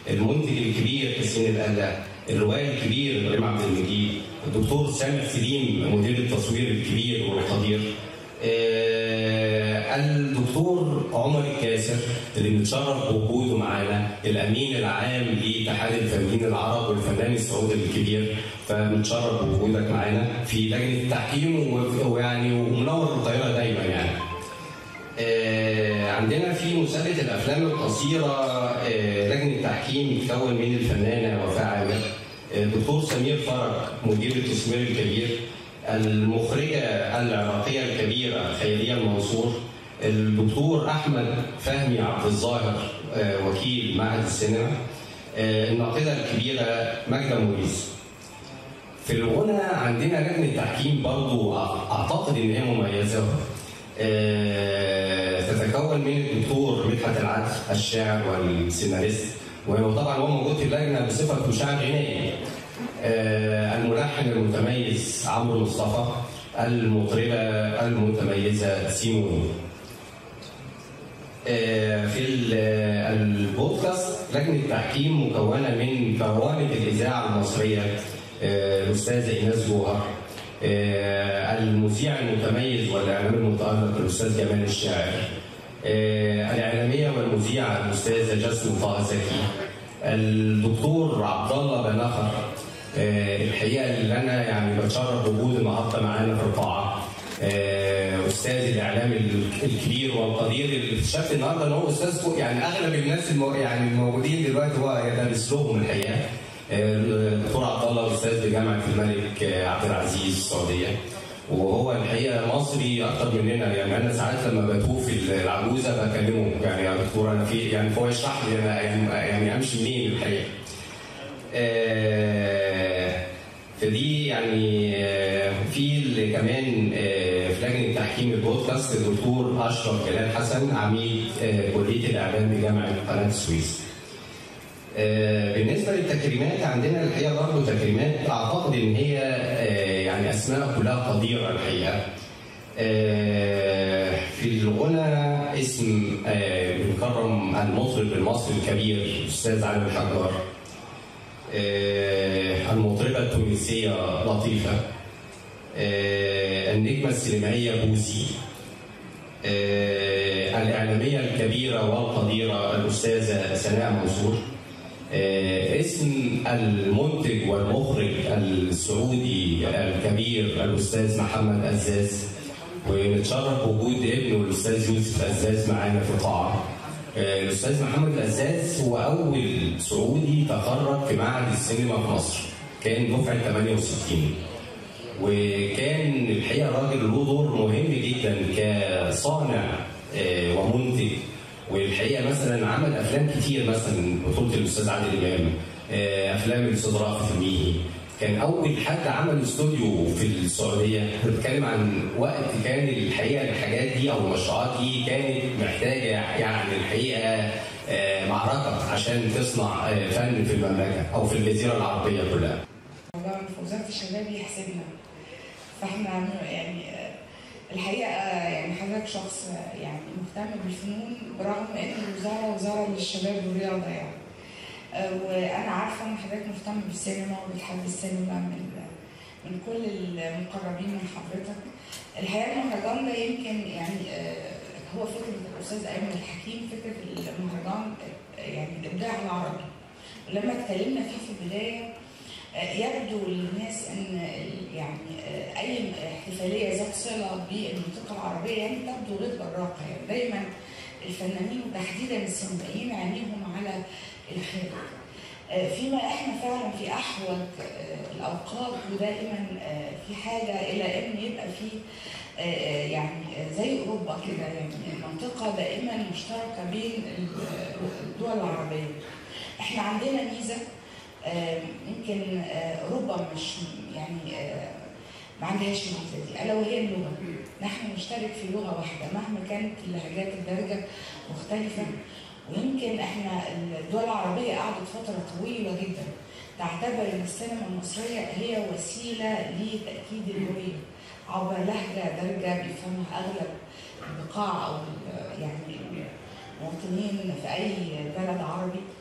المنتج الكبير حسين القلة الروائي الكبير ابراهيم عبد المجيد الدكتور سامح سليم مدير التصوير الكبير والقدير آه، الدكتور عمر الكاسر اللي بنتشرف بوجوده معانا الامين العام لاتحاد الفنانين العرب والفنان السعودي الكبير فبنتشرف بوجودك معانا في لجنه التحكيم و- ويعني ومنور الطياره دايما يعني. آه، عندنا في مسابقه الافلام القصيره آه، لجنه تحكيم تكون من الفنانه وفاء عامر آه، دكتور سمير فرج مدير التصوير الكبير المخرجه العراقيه الكبيره خيريه المنصور الدكتور احمد فهمي عبد الظاهر آه، وكيل معهد السينما آه، الناقده الكبيره ماجده موريس في الغنى عندنا لجنه تحكيم برضو اعتقد ان هي مميزه آه، تتكون من الدكتور مدحت العدل الشاعر والسيناريست وطبعا هو موجود في اللجنه بصفه مشاعر غنائي آه، الملحن المتميز عمرو مصطفى المطربه المتميزه سيموني آه، في ال- آه، البودكاست لجنه تحكيم مكونه من كروانه الاذاعه المصريه آه، الاستاذه ايناس جوهر آه، المذيع المتميز والاعلام المتالق الاستاذ جمال الشاعر آه، الاعلاميه والمذيعه الاستاذه جاسمين طه زكي الدكتور عبد الله بنخر آه، الحقيقه اللي انا يعني بتشرف بوجود النهارده معانا في القاعه آه، استاذ الاعلام ال- الكبير والقدير اللي اكتشفت النهارده ان هو استاذ فوق يعني اغلب الناس المو... يعني الموجودين دلوقتي هو يدرس لهم الحقيقه آه، الدكتور عبد الله استاذ بجامعه الملك آه، عبد العزيز السعوديه وهو الحقيقه مصري اكتر مننا يعني انا ساعات لما بتوه في العجوزه بكلمه يعني يا دكتور انا في يعني فهو يشرح لي انا يعني, يعني امشي منين الحقيقه. آه، فدي يعني آه، في اللي كمان آه، في لجنه تحكيم البودكاست الدكتور اشرف جلال حسن عميد آه، كليه الاعلام بجامعه قناه السويس. آه، بالنسبه للتكريمات عندنا الحقيقه برضه تكريمات اعتقد ان هي آه، يعني اسماء كلها قديره الحقيقه. آه، في الغنى اسم آه، بنكرم المطرب المصري الكبير الاستاذ علي الحجار. آه، المطربه التونسيه لطيفه. آه، النجمه السينمائيه بوسي. آه، الإعلامية الكبيرة والقديرة الأستاذة سناء منصور آه، اسم المنتج والمخرج السعودي الكبير الأستاذ محمد أزاز ونتشرف بوجود ابنه الأستاذ يوسف أزاز معانا في القاعة آه، الأستاذ محمد أزاز هو أول سعودي تخرج في معهد السينما في مصر كان دفعة 68 وكان الحقيقه راجل له دور مهم جدا كصانع آه، ومنتج والحقيقه مثلا عمل افلام كتير مثلا بطوله الاستاذ عادل امام آه، افلام الاستاذ رافت الميهي كان اول حد عمل استوديو في السعوديه بتكلم عن وقت كان الحقيقه الحاجات دي او المشروعات دي كانت محتاجه يعني الحقيقه آه، معركه عشان تصنع آه، فن في المملكه او في الجزيره العربيه كلها موضوع في وزاره الشباب يحسبنا فاحنا عم- يعني آه، الحقيقه آه، يعني حضرتك شخص آه، يعني مهتم بالفنون برغم ان الوزاره وزاره للشباب والرياضه يعني آه، وانا عارفه ان حضرتك مهتم بالسينما وبتحب السينما من من كل المقربين من حضرتك الحقيقه المهرجان ده يمكن يعني آه، هو فكره الاستاذ ايمن الحكيم فكره المهرجان آه، يعني الابداع العربي ولما اتكلمنا فيه في البدايه آه، يبدو للناس ان ال- يعني آه، اي احتفاليه ذات صله بالمنطقه العربيه يعني تبدو غير براقه يعني دايما الفنانين وتحديدا السينمائيين عينيهم على الخارج آه، فيما احنا فعلا في احوج آه، الاوقات ودائما آه، في حاجه الى ان يبقى في آه، آه، يعني آه، زي اوروبا كده يعني منطقه دائما مشتركه بين ال- الدول العربيه. احنا عندنا ميزه آه، يمكن آه، اوروبا مش يعني آه، ما عندهاش الميزه دي الا وهي اللغه. نحن نشترك في لغه واحده مهما كانت اللهجات الدارجه مختلفه ويمكن احنا الدول العربيه قعدت فتره طويله جدا تعتبر ان السينما المصريه هي وسيله لتاكيد الهويه عبر لهجه دارجه بيفهمها اغلب البقاع او ال- يعني المواطنين في اي بلد عربي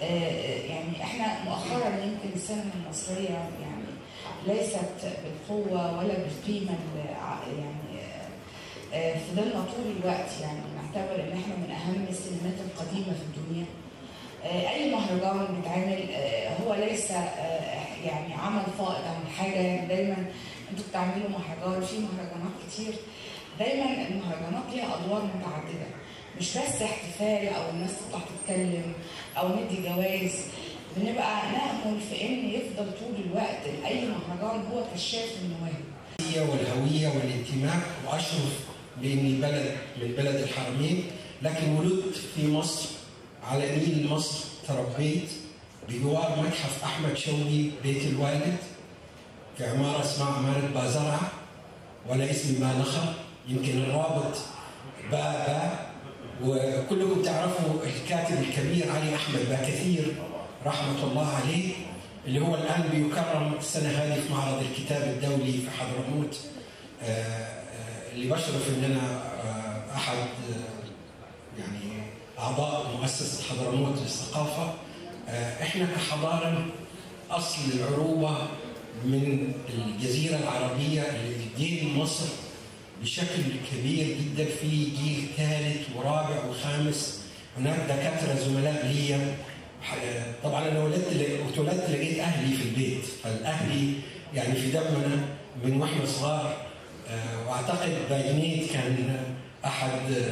آه، يعني احنا مؤخرا يمكن السينما المصريه يعني ليست بالقوه ولا بالقيمه اللي ع- يعني آه، آه، فضلنا طول الوقت يعني نعتبر ان احنا من اهم السينمات القديمه في الدنيا آه، اي مهرجان بيتعمل آه، هو ليس آه، يعني عمل فائض عن حاجه يعني دايما انتوا بتعملوا مهرجان في مهرجانات كتير دايما المهرجانات ليها ادوار متعدده مش بس احتفال او الناس تطلع تتكلم او ندي جوائز بنبقى نأمل في ان يفضل طول الوقت اي مهرجان هو كشاف المواهب الهوية والهوية والانتماء وأشرف بإني بلد من بلد الحرمين لكن ولدت في مصر على نيل مصر تربيت بجوار متحف أحمد شوقي بيت الوالد في عمارة اسمها عمارة بازرعة ولا اسمي ما نخر يمكن الرابط باء باء وكلكم تعرفوا الكاتب الكبير علي أحمد باكثير رحمة الله عليه اللي هو الآن بيكرم السنة هذه في معرض الكتاب الدولي في حضرموت آه، آه، اللي بشرف ان انا آه، احد آه، يعني اعضاء مؤسسه حضرموت للثقافه آه، احنا كحضاره اصل العروبه من الجزيره العربيه اللي بتدين مصر بشكل كبير جدا في جيل ثالث ورابع وخامس هناك دكاتره زملاء لي طبعا انا ولدت اتولدت لقيت اهلي في البيت فالاهلي يعني في دمنا من واحنا صغار آه، واعتقد باجنيد كان احد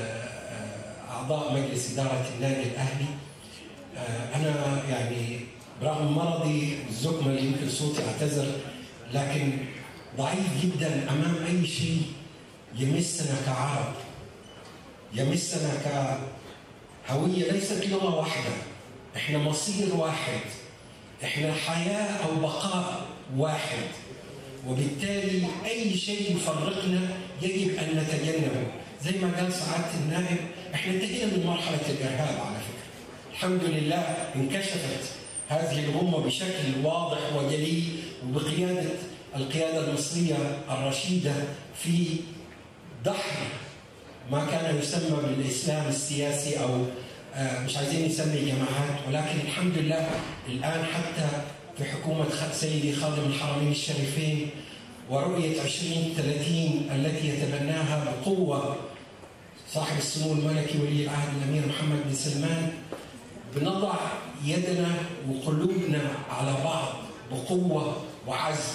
آه، اعضاء مجلس اداره النادي الاهلي آه، انا يعني برغم مرضي الزكمه اللي يمكن صوتي اعتذر لكن ضعيف جدا امام اي شيء يمسنا كعرب يمسنا كهويه ليست لغه واحده احنا مصير واحد احنا حياه او بقاء واحد وبالتالي اي شيء يفرقنا يجب ان نتجنبه زي ما قال سعاده النائب احنا انتهينا من مرحله الارهاب على فكره الحمد لله انكشفت هذه الامه بشكل واضح وجلي وبقياده القياده المصريه الرشيده في دحر ما كان يسمى بالاسلام السياسي او آه، مش عايزين نسمي جماعات ولكن الحمد لله الان حتى في حكومه خ- سيدي خادم الحرمين الشريفين ورؤيه 2030 التي يتبناها بقوه صاحب السمو الملكي ولي العهد الامير محمد بن سلمان بنضع يدنا وقلوبنا على بعض بقوه وعزم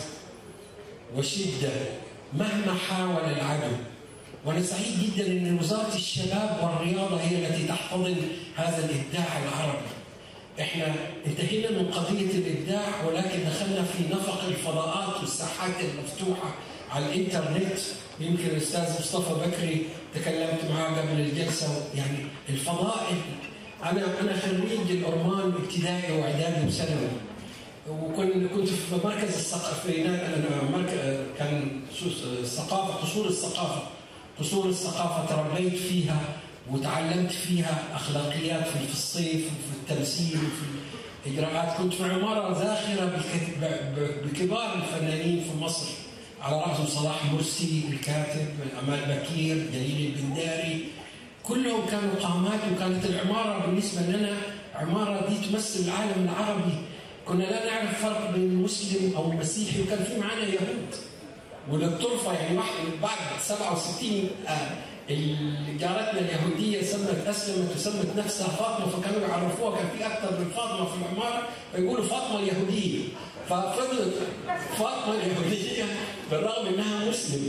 وشده مهما حاول العدو وانا سعيد جدا ان وزاره الشباب والرياضه هي التي تحتضن هذا الابداع العربي. احنا انتهينا من قضيه الابداع ولكن دخلنا في نفق الفضاءات والساحات المفتوحه على الانترنت يمكن الاستاذ مصطفى بكري تكلمت معاه قبل الجلسه يعني الفضاء انا انا خريج الأرمان ابتدائي واعدادي وثانوي وكنت كنت في مركز الثقافه في انا مركز كان الثقافه قصور الثقافه قصور الثقافه تربيت فيها وتعلمت فيها اخلاقيات في الصيف وفي التمثيل وفي الاجراءات كنت في عماره زاخره بك- ب- ب- بكبار الفنانين في مصر على راسهم صلاح مرسي الكاتب امال بكير جليل البنداري كلهم كانوا قامات وكانت العماره بالنسبه لنا عماره دي تمثل العالم العربي كنا لا نعرف فرق بين مسلم او مسيحي وكان في معنا يهود وللطرفه يعني واحد بعد 67 آه، ال- جارتنا اليهوديه سمت اسلمت وسمت نفسها فاطمه فكانوا يعرفوها كان في اكثر من فاطمه في العماره فيقولوا فاطمه اليهوديه ففضلت فاطمه اليهوديه بالرغم انها مسلمه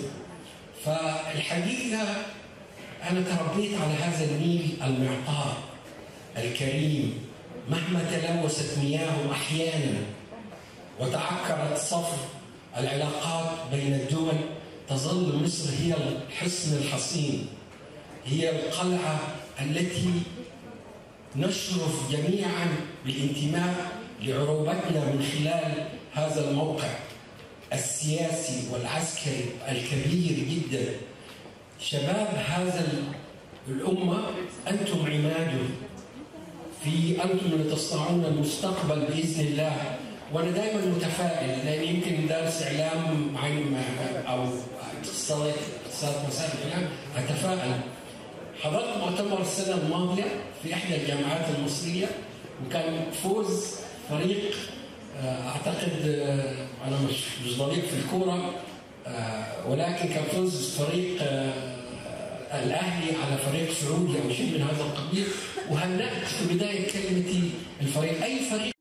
فالحقيقه انا تربيت على هذا النيل المعطاء الكريم مهما تلوثت مياهه احيانا وتعكرت صفر العلاقات بين الدول تظل مصر هي الحصن الحصين هي القلعه التي نشرف جميعا بالانتماء لعروبتنا من خلال هذا الموقع السياسي والعسكري الكبير جدا شباب هذا الامه انتم عماده في انتم اللي تصنعون المستقبل باذن الله وانا دائما متفائل لان يمكن دارس اعلام عن او اقتصاد اقتصاد مسائل الاعلام اتفائل حضرت مؤتمر السنه الماضيه في احدى الجامعات المصريه وكان فوز فريق آه، اعتقد آه، انا مش مش ضليع في الكوره آه، ولكن كان فوز فريق آه، الاهلي على فريق سعودي او شيء من هذا القبيل وهنأت في بدايه كلمتي الفريق اي فريق